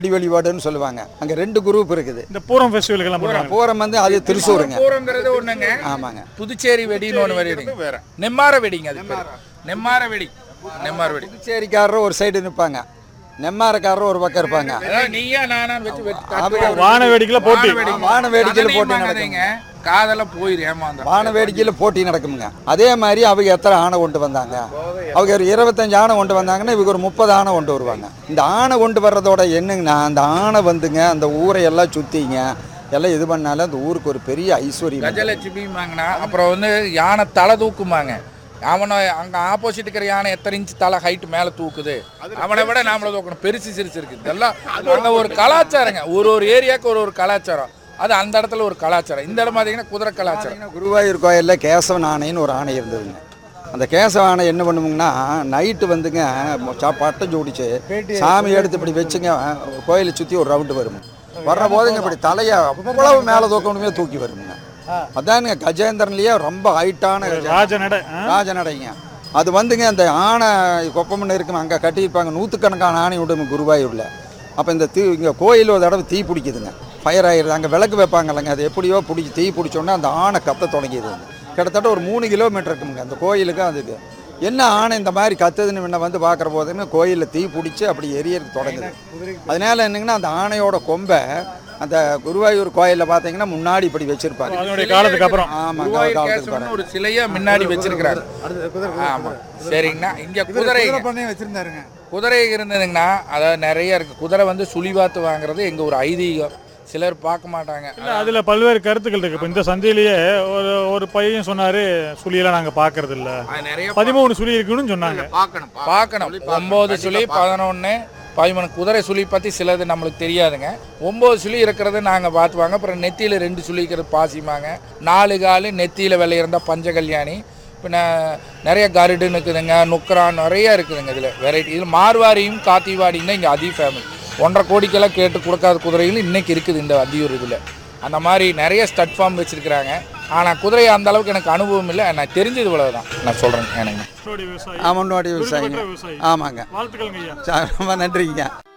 அடி வழிபாடுன்னு சொல்லுவாங்க அங்கே ரெண்டு குரூப் இருக்குது இந்த பூரம் ஃபெஸ்டிவலுக்கெல்லாம் பண்ணுவாங்க பூரம் வந்து அது திருச்சூருங்க பூரங்கிறது ஒண்ணுங்க ஆமாங்க புதுச்சேரி வெடின்னு ஒன்று வெடிங்க வேற நெம்மார வெடிங்க அது பேரு. நெம்மார வெடி நெம்மார வெடி புதுச்சேரிக்காரர் ஒரு சைடு நிற்பாங்க நெம்மாரக்காரர் ஒரு பக்கம் இருப்பாங்க அதாவது நீயா நானா வச்சு வெட்டி அவங்க வான வேடிக்கையில போட்டி வான வேடிக்கையில அதனையும் போட்டி பண்ணாதீங்க. காதெல்லாம் போயிரு ஏமாந்தா வான வேடிக்கையில் போட்டி நடக்குமுங்க அதே மாதிரி அவங்க எத்தனை ஆணை கொண்டு வந்தாங்க அவங்க ஒரு இருபத்தஞ்சு ஆணை கொண்டு வந்தாங்கன்னா இவங்க ஒரு முப்பது ஆணை கொண்டு வருவாங்க இந்த ஆணை கொண்டு வர்றதோட என்னங்கன்னா அந்த ஆணை வந்துங்க அந்த ஊரை எல்லாம் சுற்றிங்க எல்லாம் இது பண்ணாலும் அந்த ஊருக்கு ஒரு பெரிய ஐஸ்வர்யம் கஜலட்சுமி வாங்கினா அப்புறம் வந்து யானை தலை தூக்குமாங்க அவனை அங்க ஆப்போசிட் இருக்கிற யானை எத்தனை இன்ச்சு தலை ஹைட் மேல தூக்குது அவனை விட நாமள தூக்கணும் பெருசு சிறுசு இருக்கு இதெல்லாம் அங்க ஒரு கலாச்சாரங்க ஒரு ஒரு ஏரியாவுக்கு ஒரு ஒரு கலாச்சாரம் அது அந்த இடத்துல ஒரு கலாச்சாரம் இந்த இடம் பார்த்தீங்கன்னா குதிரை கலாச்சாரம் குருவாயூர் கோயிலில் கேசவன் ஆணைன்னு ஒரு ஆணை இருந்ததுங்க அந்த கேசவ ஆணை என்ன பண்ணுமுங்கன்னா நைட்டு வந்துங்க சா- பட்டம் ஜோடிச்சு சாமி எடுத்து இப்படி வச்சுங்க கோயிலை சுற்றி ஒரு ரவுண்டு வரும் வர்ற போதுங்க இப்படி தலையை அவ்வளவு மேலே தூக்கணுமே தூக்கி வருங்க அதானுங்க கஜேந்திரன்லேயே ரொம்ப ஹைட்டான ராஜ நட ஆ? ராஜநடைங்க அது வந்துங்க அந்த ஆணை கொப்பமன்னு இருக்கும் அங்கே கட்டியிருப்பாங்க நூற்றுக்கணக்கான ஆணை விடுங்க குருவாயூரில் அப்போ இந்த தீ இங்கே கோயில் ஒரு தடவை தீ பிடிக்குதுங்க ஃபயர் ஆயிடுது அங்கே விளக்கு வைப்பாங்கல்லங்க அது எப்படியோ பிடிச்சி தீ பிடிச்சோன்னே அந்த ஆணை கத்த தொடங்கிடுதுங்க கிட்டத்தட்ட ஒரு மூணு கிலோமீட்டர் இருக்குங்க அந்த கோயிலுக்கு அதுக்கு என்ன ஆணை இந்த மாதிரி கத்துதுன்னு முன்ன வந்து பார்க்குற போதுன்னு கோயிலில் தீ பிடிச்சி அப்படி எரியறதுக்கு தொடங்குது அதனால என்னங்கன்னா அந்த ஆணையோட கொம்பை அந்த குருவாயூர் கோயிலில் பார்த்தீங்கன்னா முன்னாடி இப்படி வச்சுருப்பாங்க அதனுடைய காலத்துக்கு அப்புறம் ஆமாங்க குருவாயூர் காலத்துக்கு கேசவன் பாருங்க ஒரு சிலையை முன்னாடி வச்சிருக்கிறாரு ஆமா சரிங்கண்ணா இங்க குதிரை வச்சுருந்தாருங்க குதிரை இருந்ததுங்கன்னா அதாவது நிறைய இருக்கு குதிரை வந்து சுழிவாத்து வாங்குறது எங்க ஒரு ஐதீகம் சிலர் பார்க்க மாட்டாங்க இல்ல அதுல பல்வேறு கருத்துக்கள் இருக்கு இப்ப இந்த சந்தையிலேயே ஒரு ஒரு பையன் சொன்னாரு சுழியெல்லாம் நாங்க பாக்குறது இல்ல அது நிறைய பதிமூணு சுழி இருக்குன்னு சொன்னாங்க பார்க்கணும் பார்க்கணும் ஒன்பது சுழி பதினொன்று பதிமூணு குதிரை சுழி பற்றி சிலது நம்மளுக்கு தெரியாதுங்க ஒம்பது சுழி இருக்கிறது நாங்கள் பார்த்துவாங்க அப்புறம் நெத்தியில் ரெண்டு சுழி இருக்கிறது பாசிமாங்க நாலு காலு நெத்தியில் விளையிறந்தா பஞ்சகல்யாணி பின்ன நிறைய கருடுன்னு இருக்குதுங்க நுக்கரான் நிறைய இருக்குதுங்க இதில் வெரைட்டி இதில் மார்வாரியும் காத்திவாடியும் தான் இங்கே அதி ஃபேமஸ் ஒன்றரை கோடிக்கெல்லாம் கேட்டு கொடுக்காத குதிரைகள் இன்னைக்கு இருக்குது இந்த அதியூர் இதில் அந்த மாதிரி நிறைய ஸ்டட் ஃபார்ம் வச்சுருக்கிறாங்க ஆனால் குதிரை அந்த அளவுக்கு எனக்கு அனுபவம் இல்லை நான் தெரிஞ்சது இவ்வளவு தான் நான் சொல்கிறேன் எனக்கு விவசாயி ஆமாம் விவசாயிங்க குறிப்பிட்ட விவசாயி ஆமாங்க வாழ்த்துக்கள் ஐயா சார் ரொம்ப நன்றிங்க